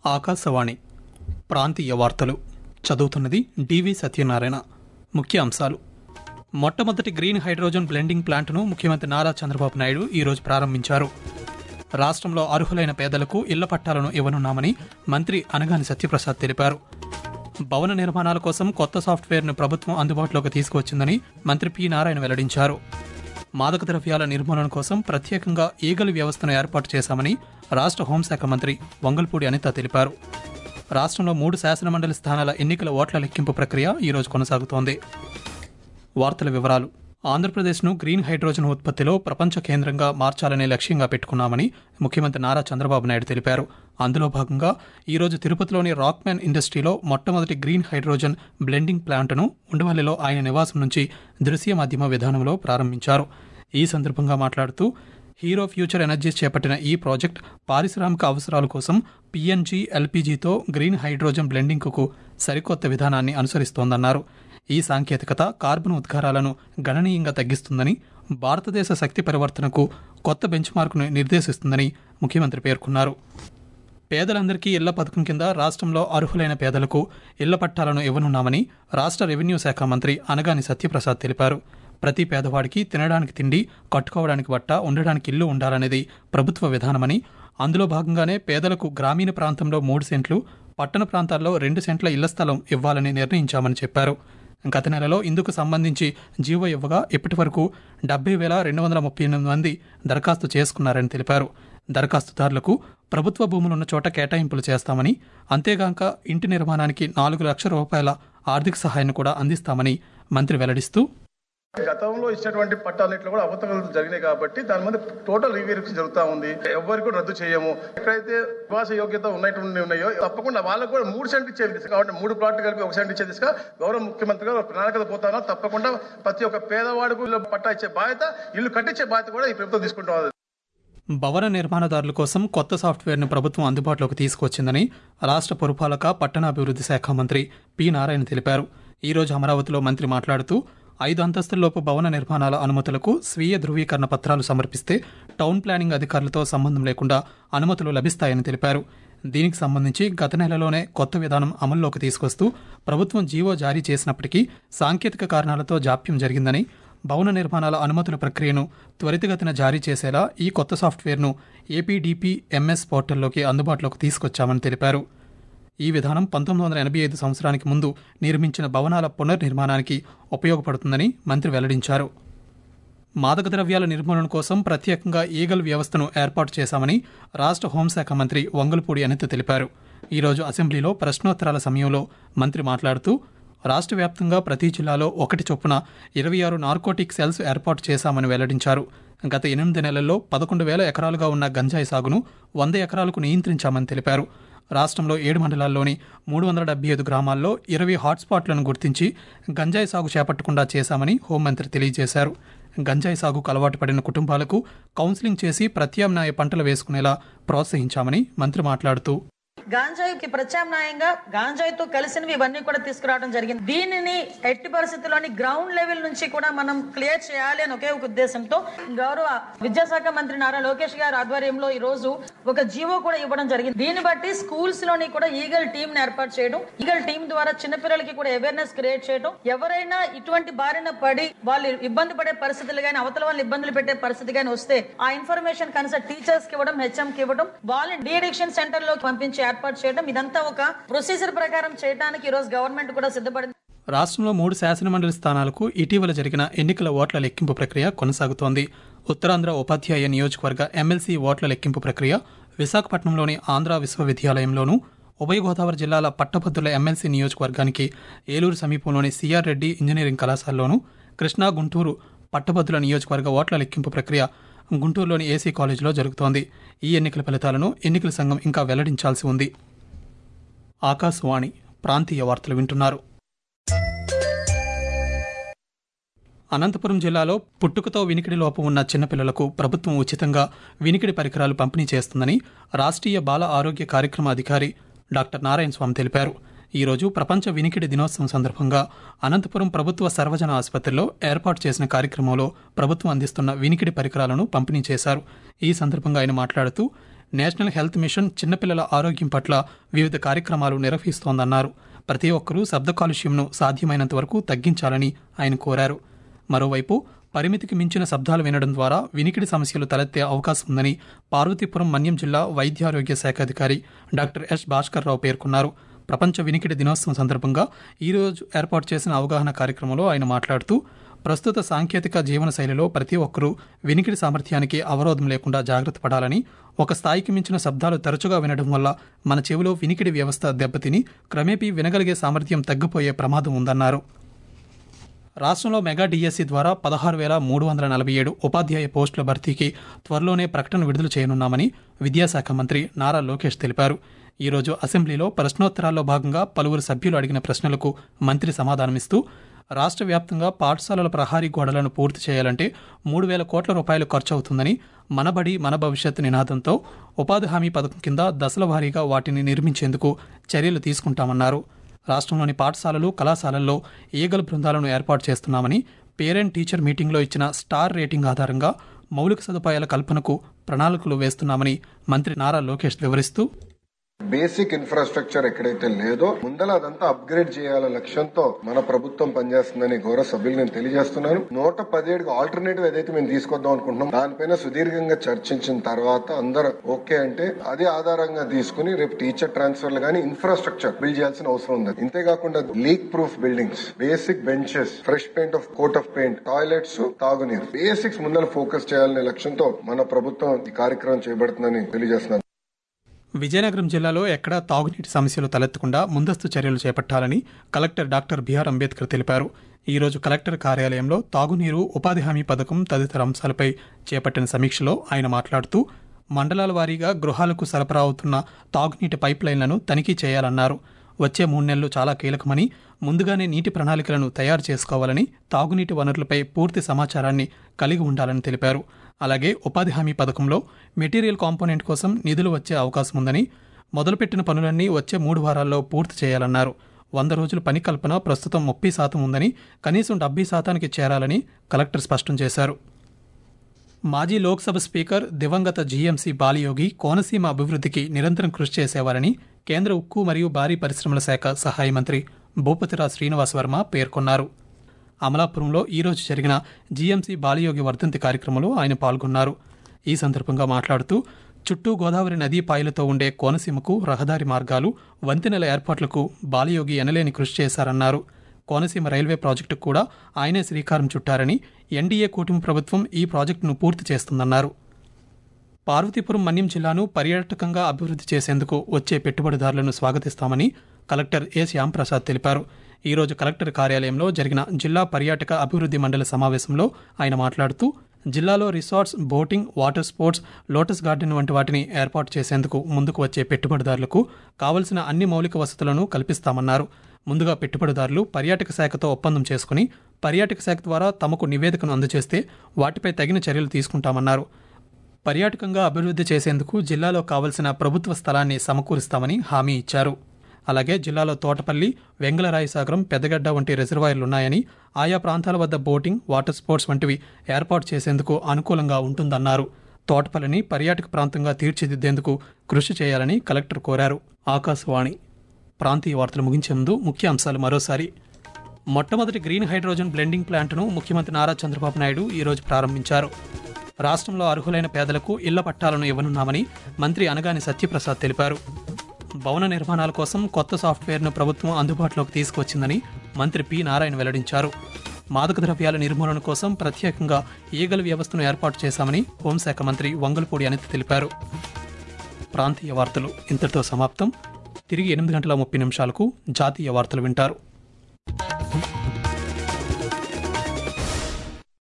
ఆకాశవాణి ప్రాంతీయ వార్తలు చదువుతున్నది డివి సత్యనారాయణ ముఖ్య అంశాలు మొట్టమొదటి గ్రీన్ హైడ్రోజన్ బ్లెండింగ్ ప్లాంట్ను ముఖ్యమంత్రి నారా చంద్రబాబు నాయుడు ఈరోజు ప్రారంభించారు రాష్ట్రంలో అర్హులైన పేదలకు ఇళ్ల పట్టాలను ఇవ్వనున్నామని మంత్రి అనగాని సత్యప్రసాద్ తెలిపారు భవన నిర్మాణాల కోసం కొత్త సాఫ్ట్వేర్ను ప్రభుత్వం అందుబాటులోకి తీసుకువచ్చిందని మంత్రి పి నారాయణ వెల్లడించారు మాదక ద్రవ్యాల నిర్మూలన కోసం ప్రత్యేకంగా ఈగల్ వ్యవస్థను ఏర్పాటు చేశామని రాష్ట్ర హోంశాఖ మంత్రి వంగల్పూడి అనిత తెలిపారు రాష్ట్రంలో మూడు శాసనమండలి స్థానాల ఎన్నికల ఓట్ల లెక్కింపు ప్రక్రియ ఈరోజు కొనసాగుతోంది వార్తల వివరాలు ఆంధ్రప్రదేశ్ను గ్రీన్ హైడ్రోజన్ ఉత్పత్తిలో ప్రపంచ కేంద్రంగా మార్చాలనే లక్ష్యంగా పెట్టుకున్నామని ముఖ్యమంత్రి నారా చంద్రబాబు నాయుడు తెలిపారు అందులో భాగంగా ఈరోజు తిరుపతిలోని రాక్మ్యాన్ ఇండస్ట్రీలో మొట్టమొదటి గ్రీన్ హైడ్రోజన్ బ్లెండింగ్ ప్లాంట్ను ఉండవల్లిలో ఆయన నివాసం నుంచి దృశ్య మాధ్యమ విధానంలో ప్రారంభించారు ఈ సందర్భంగా మాట్లాడుతూ హీరో ఫ్యూచర్ ఎనర్జీస్ చేపట్టిన ఈ ప్రాజెక్ట్ పారిశ్రామిక అవసరాల కోసం పిఎన్జీ ఎల్పీజీతో గ్రీన్ హైడ్రోజన్ బ్లెండింగ్కు సరికొత్త విధానాన్ని అనుసరిస్తోందన్నారు ఈ సాంకేతికత కార్బన్ ఉద్గారాలను గణనీయంగా తగ్గిస్తుందని భారతదేశ శక్తి పరివర్తనకు కొత్త బెంచ్ మార్కును నిర్దేశిస్తుందని ముఖ్యమంత్రి పేర్కొన్నారు పేదలందరికీ ఇళ్ల పథకం కింద రాష్ట్రంలో అర్హులైన పేదలకు ఇళ్ల పట్టాలను ఇవ్వనున్నామని రాష్ట్ర రెవెన్యూ శాఖ మంత్రి అనగాని సత్యప్రసాద్ తెలిపారు ప్రతి పేదవాడికి తినడానికి తిండి కట్టుకోవడానికి బట్ట ఉండడానికి ఇల్లు ఉండాలనేది ప్రభుత్వ విధానమని అందులో భాగంగానే పేదలకు గ్రామీణ ప్రాంతంలో మూడు సెంట్లు పట్టణ ప్రాంతాల్లో రెండు సెంట్ల ఇళ్ల స్థలం ఇవ్వాలని నిర్ణయించామని చెప్పారు గత నెలలో ఇందుకు సంబంధించి జీవో ఇవ్వగా ఇప్పటి వరకు డెబ్బై వేల రెండు వందల ముప్పై ఎనిమిది మంది దరఖాస్తు చేసుకున్నారని తెలిపారు దరఖాస్తుదారులకు ప్రభుత్వ భూములున్న చోట కేటాయింపులు చేస్తామని అంతేగాక ఇంటి నిర్మాణానికి నాలుగు లక్షల రూపాయల ఆర్థిక సహాయాన్ని కూడా అందిస్తామని మంత్రి వెల్లడిస్తూ గతంలో ఇచ్చినటువంటి పట్టాలన్నింటిలో కూడా అవతకలు జరిగినాయి కాబట్టి దాని మీద టోటల్ రివ్యూరిఫికేషన్ జరుగుతూ ఉంది ఎవరికి కూడా రద్దు చేయము ఎక్కడైతే నివాస యోగ్యత ఉన్నటువంటి ఉన్నాయో తప్పకుండా వాళ్ళకు కూడా మూడు సెంట్ ఇచ్చే దిశగా కాబట్టి మూడు ప్లాట్లు కలిపి ఒక సెంట్ ఇచ్చే దిశగా గౌరవ ముఖ్యమంత్రి గారు ప్రణాళికత పోతానో తప్పకుండా ప్రతి ఒక్క పేదవాడికి ఇల్లు పట్టా ఇచ్చే బాధ్యత ఇల్లు కట్టించే బాధ్యత కూడా ఈ ప్రభుత్వం తీసుకుంటాం భవన నిర్మాణదారుల కోసం కొత్త సాఫ్ట్వేర్ను ప్రభుత్వం అందుబాటులోకి తీసుకొచ్చిందని రాష్ట్ర పురపాలక పట్టణాభివృద్ధి శాఖ మంత్రి పి నారాయణ తెలిపారు ఈ రోజు అమరావతిలో మంత్రి మాట్లాడుతూ ఐదు అంతస్తుల్లోపు భవన నిర్మాణాల అనుమతులకు స్వీయ ధృవీకరణ పత్రాలు సమర్పిస్తే టౌన్ ప్లానింగ్ అధికారులతో సంబంధం లేకుండా అనుమతులు లభిస్తాయని తెలిపారు దీనికి సంబంధించి గత నెలలోనే కొత్త విధానం అమల్లోకి తీసుకొస్తూ ప్రభుత్వం జీవో జారీ చేసినప్పటికీ సాంకేతిక కారణాలతో జాప్యం జరిగిందని భవన నిర్మాణాల అనుమతుల ప్రక్రియను త్వరితగతిన జారీ చేసేలా ఈ కొత్త సాఫ్ట్వేర్ను ఏపీడీపీ ఎంఎస్ పోర్టల్లోకి అందుబాటులోకి తీసుకొచ్చామని తెలిపారు ఈ విధానం పంతొమ్మిది వందల ఎనభై ఐదు సంవత్సరానికి ముందు నిర్మించిన భవనాల పునర్నిర్మాణానికి ఉపయోగపడుతుందని మంత్రి వెల్లడించారు మాదక ద్రవ్యాల నిర్మూలన కోసం ప్రత్యేకంగా ఈగల్ వ్యవస్థను ఏర్పాటు చేశామని రాష్ట్ర హోంశాఖ మంత్రి వంగలపూడి అనిత తెలిపారు ఈరోజు అసెంబ్లీలో ప్రశ్నోత్తరాల సమయంలో మంత్రి మాట్లాడుతూ రాష్ట్ర వ్యాప్తంగా ప్రతి జిల్లాలో ఒకటి చొప్పున ఇరవై ఆరు నార్కోటిక్ సెల్స్ ఏర్పాటు చేశామని వెల్లడించారు గత ఎనిమిది నెలల్లో పదకొండు వేల ఎకరాలుగా ఉన్న గంజాయి సాగును వంద ఎకరాలకు నియంత్రించామని తెలిపారు రాష్ట్రంలో ఏడు మండలాల్లోని మూడు వందల డెబ్బై ఐదు గ్రామాల్లో ఇరవై హాట్స్పాట్లను గుర్తించి గంజాయి సాగు చేపట్టకుండా చేశామని హోంమంత్రి తెలియజేశారు గంజాయి సాగుకు అలవాటు పడిన కుటుంబాలకు కౌన్సిలింగ్ చేసి ప్రత్యామ్నాయ పంటలు వేసుకునేలా ప్రోత్సహించామని మంత్రి మాట్లాడుతూ గాంజాయికి ప్రత్యామ్నాయంగా గాంజాయితో కలిసినవి ఇవన్నీ కూడా తీసుకురావడం జరిగింది దీనిని ఎట్టి పరిస్థితుల్లోని గ్రౌండ్ లెవెల్ నుంచి కూడా మనం క్లియర్ చేయాలి అని ఒకే ఒక ఉద్దేశంతో గౌరవ విద్యాశాఖ మంత్రి నారా లోకేష్ గారి ఆధ్వర్యంలో ఈ రోజు ఒక జీవో కూడా ఇవ్వడం జరిగింది దీన్ని బట్టి స్కూల్స్ లోని కూడా ఈగల్ టీమ్ ని ఏర్పాటు చేయడం ఈగల్ టీం ద్వారా చిన్నపిల్లలకి కూడా అవేర్నెస్ క్రియేట్ చేయడం ఎవరైనా ఇటువంటి బారిన పడి వాళ్ళు ఇబ్బంది పడే పరిస్థితులు కానీ అవతల వాళ్ళు ఇబ్బందులు పెట్టే పరిస్థితి కానీ వస్తే ఆ ఇన్ఫర్మేషన్ కనుక టీచర్స్ కి ఇవ్వడం హెచ్ఎం కి ఇవ్వడం వాళ్ళని డీఎడిక్షన్ సెంటర్ లో పంపించి ఏర్పాటు చేయడం ఇదంతా ఒక ప్రొసీజర్ ప్రకారం చేయడానికి ఈ రోజు గవర్నమెంట్ కూడా సిద్ధపడింది రాష్ట్రంలో మూడు శాసనమండలి స్థానాలకు ఇటీవల జరిగిన ఎన్నికల ఓట్ల లెక్కింపు ప్రక్రియ కొనసాగుతోంది ఉత్తరాంధ్ర ఉపాధ్యాయ నియోజకవర్గ ఎమ్మెల్సీ ఓట్ల లెక్కింపు ప్రక్రియ విశాఖపట్నంలోని ఆంధ్ర విశ్వవిద్యాలయంలోనూ ఉభయ గోదావరి జిల్లాల పట్టభద్రుల ఎమ్మెల్సీ నియోజకవర్గానికి ఏలూరు సమీపంలోని సిఆర్ రెడ్డి ఇంజనీరింగ్ కళాశాలలోనూ కృష్ణా గుంటూరు పట్టభద్రుల నియోజకవర్గ ఓట్ల లెక్కింపు ప్రక్రియ గుంటూరులోని ఏసీ కాలేజీలో జరుగుతోంది ఈ ఎన్నికల ఫలితాలను ఎన్నికల సంఘం ఇంకా వెల్లడించాల్సి ఉంది ఆకాశవాణి ప్రాంతీయ వార్తలు వింటున్నారు అనంతపురం జిల్లాలో పుట్టుకతో వినికిడి లోపం ఉన్న చిన్నపిల్లలకు ప్రభుత్వం ఉచితంగా వినికిడి పరికరాలు పంపిణీ చేస్తుందని రాష్ట్రీయ బాల ఆరోగ్య కార్యక్రమ అధికారి డాక్టర్ నారాయణ స్వామి తెలిపారు ఈరోజు ప్రపంచ వినికిడి దినోత్సవం సందర్భంగా అనంతపురం ప్రభుత్వ సర్వజన ఆసుపత్రిలో ఏర్పాటు చేసిన కార్యక్రమంలో ప్రభుత్వం అందిస్తున్న వినికిడి పరికరాలను పంపిణీ చేశారు ఈ సందర్భంగా ఆయన మాట్లాడుతూ నేషనల్ హెల్త్ మిషన్ చిన్నపిల్లల ఆరోగ్యం పట్ల వివిధ కార్యక్రమాలు నిర్వహిస్తోందన్నారు ప్రతి ఒక్కరూ శబ్ద కాలుష్యంను సాధ్యమైనంత వరకు తగ్గించాలని ఆయన కోరారు మరోవైపు పరిమితికి మించిన శబ్దాలు వినడం ద్వారా వినికిడి సమస్యలు తలెత్తే అవకాశం ఉందని పార్వతీపురం మన్యం జిల్లా వైద్యారోగ్య శాఖ అధికారి డాక్టర్ ఎస్ భాస్కర్ రావు పేర్కొన్నారు ప్రపంచ వినికిడి దినోత్సవం సందర్భంగా ఈరోజు ఏర్పాటు చేసిన అవగాహన కార్యక్రమంలో ఆయన మాట్లాడుతూ ప్రస్తుత సాంకేతిక జీవన శైలిలో ప్రతి ఒక్కరూ వినికిడి సామర్థ్యానికి అవరోధం లేకుండా జాగ్రత్త పడాలని ఒక స్థాయికి మించిన శబ్దాలు తరచుగా వినడం వల్ల మన చెవిలో వినికిడి వ్యవస్థ దెబ్బతిని క్రమేపీ వినగలిగే సామర్థ్యం తగ్గిపోయే ప్రమాదం ఉందన్నారు రాష్ట్రంలో మెగా డిఎస్సి ద్వారా పదహారు వేల మూడు వందల నలభై ఏడు ఉపాధ్యాయ పోస్టుల భర్తీకి త్వరలోనే ప్రకటన విడుదల చేయనున్నామని విద్యాశాఖ మంత్రి నారా లోకేష్ తెలిపారు ఈరోజు అసెంబ్లీలో ప్రశ్నోత్తరాల్లో భాగంగా పలువురు సభ్యులు అడిగిన ప్రశ్నలకు మంత్రి సమాధానమిస్తూ రాష్ట్ర వ్యాప్తంగా పాఠశాలల ప్రహారీ గోడలను పూర్తి చేయాలంటే మూడు వేల కోట్ల రూపాయలు ఖర్చు అవుతుందని మనబడి మన భవిష్యత్ నినాదంతో ఉపాధి హామీ పథకం కింద దశల వారీగా వాటిని నిర్మించేందుకు చర్యలు తీసుకుంటామన్నారు రాష్ట్రంలోని పాఠశాలలు కళాశాలల్లో ఈగల బృందాలను ఏర్పాటు చేస్తున్నామని పేరెంట్ టీచర్ మీటింగ్లో ఇచ్చిన స్టార్ రేటింగ్ ఆధారంగా మౌలిక సదుపాయాల కల్పనకు ప్రణాళికలు వేస్తున్నామని మంత్రి నారా లోకేష్ వివరిస్తూ బేసిక్ ఇన్ఫ్రాస్ట్రక్చర్ ఎక్కడైతే లేదో ముందల అదంతా అప్గ్రేడ్ చేయాల లక్ష్యంతో మన ప్రభుత్వం పనిచేస్తుందని గౌరవ సభ్యులు నేను తెలియజేస్తున్నాను నూట పదిహేడుకి ఆల్టర్నేటివ్ ఏదైతే మేము తీసుకొద్దాం అనుకుంటున్నాం దానిపైన సుదీర్ఘంగా చర్చించిన తర్వాత అందరూ ఓకే అంటే అదే ఆధారంగా తీసుకుని రేపు టీచర్ ట్రాన్స్ఫర్లు కానీ ఇన్ఫ్రాస్ట్రక్చర్ బిల్డ్ చేయాల్సిన అవసరం ఉంది ఇంతేకాకుండా leak proof buildings basic benches fresh paint of coat of paint toilets తాగునీరు బేసిక్స్ ముందర ఫోకస్ చేయాలనే లక్ష్యంతో మన ప్రభుత్వం ఈ కార్యక్రమం చేయబడుతుందని తెలియజేస్తున్నాను విజయనగరం జిల్లాలో ఎక్కడా తాగునీటి సమస్యలు తలెత్తకుండా ముందస్తు చర్యలు చేపట్టాలని కలెక్టర్ డాక్టర్ బిఆర్ అంబేద్కర్ తెలిపారు ఈరోజు కలెక్టర్ కార్యాలయంలో తాగునీరు ఉపాధి హామీ పథకం తదితర అంశాలపై చేపట్టిన సమీక్షలో ఆయన మాట్లాడుతూ మండలాల వారీగా గృహాలకు సరఫరా అవుతున్న తాగునీటి పైప్ లైన్లను తనిఖీ చేయాలన్నారు వచ్చే మూడు నెలలు చాలా కీలకమని ముందుగానే నీటి ప్రణాళికలను తయారు చేసుకోవాలని తాగునీటి వనరులపై పూర్తి సమాచారాన్ని కలిగి ఉండాలని తెలిపారు అలాగే ఉపాధి హామీ పథకంలో మెటీరియల్ కాంపోనెంట్ కోసం నిధులు వచ్చే అవకాశం ఉందని మొదలుపెట్టిన పనులన్నీ వచ్చే మూడు వారాల్లో పూర్తి చేయాలన్నారు వంద రోజుల పని కల్పన ప్రస్తుతం ముప్పై శాతం ఉందని కనీసం డెబ్బై శాతానికి చేరాలని కలెక్టర్ స్పష్టం చేశారు మాజీ లోక్సభ స్పీకర్ దివంగత జీఎంసీ బాలయోగి కోనసీమ అభివృద్ధికి నిరంతరం కృషి చేసేవారని కేంద్ర ఉక్కు మరియు భారీ పరిశ్రమల శాఖ సహాయ మంత్రి భూపతిరాజ్ శ్రీనివాస్ వర్మ పేర్కొన్నారు అమలాపురంలో ఈరోజు జరిగిన జీఎంసీ బాలయోగి వర్ధంతి కార్యక్రమంలో ఆయన పాల్గొన్నారు ఈ సందర్భంగా మాట్లాడుతూ చుట్టూ గోదావరి నదీ పాయలతో ఉండే కోనసీమకు రహదారి మార్గాలు వంతెనల ఏర్పాట్లకు బాలయోగి ఎనలేని కృషి చేశారన్నారు కోనసీమ రైల్వే ప్రాజెక్టుకు కూడా ఆయనే శ్రీకారం చుట్టారని ఎన్డీఏ కూటమి ప్రభుత్వం ఈ ప్రాజెక్టును పూర్తి చేస్తుందన్నారు పార్వతీపురం మన్యం జిల్లాను పర్యాటకంగా అభివృద్ధి చేసేందుకు వచ్చే పెట్టుబడిదారులను స్వాగతిస్తామని కలెక్టర్ ఏ శ్యాంప్రసాద్ తెలిపారు ఈరోజు కలెక్టర్ కార్యాలయంలో జరిగిన జిల్లా పర్యాటక అభివృద్ధి మండలి సమావేశంలో ఆయన మాట్లాడుతూ జిల్లాలో resorts boating water sports lotus garden వంటి వాటిని ఏర్పాటు చేసేందుకు ముందుకు వచ్చే పెట్టుబడిదారులకు కావలసిన అన్ని మౌలిక వసతులను కల్పిస్తామన్నారు ముందుగా పెట్టుబడిదారులు పర్యాటక శాఖతో ఒప్పందం చేసుకుని పర్యాటక శాఖ ద్వారా తమకు నివేదికను అందజేస్తే వాటిపై తగిన చర్యలు తీసుకుంటామన్నారు పర్యాటకంగా అభివృద్ధి చేసేందుకు జిల్లాలో కావలసిన ప్రభుత్వ స్థలాన్ని సమకూరుస్తామని హామీ ఇచ్చారు అలాగే జిల్లాలో తోటపల్లి వెంగళరాయి సాగరం పెద్దగడ్డ వంటి రిజర్వాయర్లున్నాయని ఆయా ప్రాంతాల వద్ద బోటింగ్ వాటర్ స్పోర్ట్స్ వంటివి ఏర్పాటు చేసేందుకు అనుకూలంగా ఉంటుందన్నారు తోటపల్లిని పర్యాటక ప్రాంతంగా తీర్చిదిద్దేందుకు కృషి చేయాలని కలెక్టర్ కోరారు ఆకాశవాణి ప్రాంతీయ వార్తలు ముగించే ముందు ముఖ్య అంశాలు మరోసారి మొట్టమొదటి గ్రీన్ హైడ్రోజన్ బ్లెండింగ్ ప్లాంట్ను ముఖ్యమంత్రి నారా చంద్రబాబు నాయుడు ఈరోజు ప్రారంభించారు రాష్ట్రంలో అర్హులైన పేదలకు ఇళ్ల పట్టాలను ఇవ్వనున్నామని మంత్రి అనగాని సత్యప్రసాద్ తెలిపారు భవన నిర్మాణాల కోసం కొత్త సాఫ్ట్వేర్ను ప్రభుత్వం అందుబాటులోకి తీసుకువచ్చిందని మంత్రి పి నారాయణ వెల్లడించారు మాదక ద్రవ్యాల నిర్మూలన కోసం ప్రత్యేకంగా ఈగల వ్యవస్థను ఏర్పాటు చేశామని హోంశాఖ మంత్రి వంగలపూడి అనిత తెలిపారు ప్రాంతీయ వార్తలు ఇంతటితో సమాప్తం తిరిగి ఎనిమిది గంటల ముప్పై నిమిషాలకు జాతీయ వార్తలు వింటారు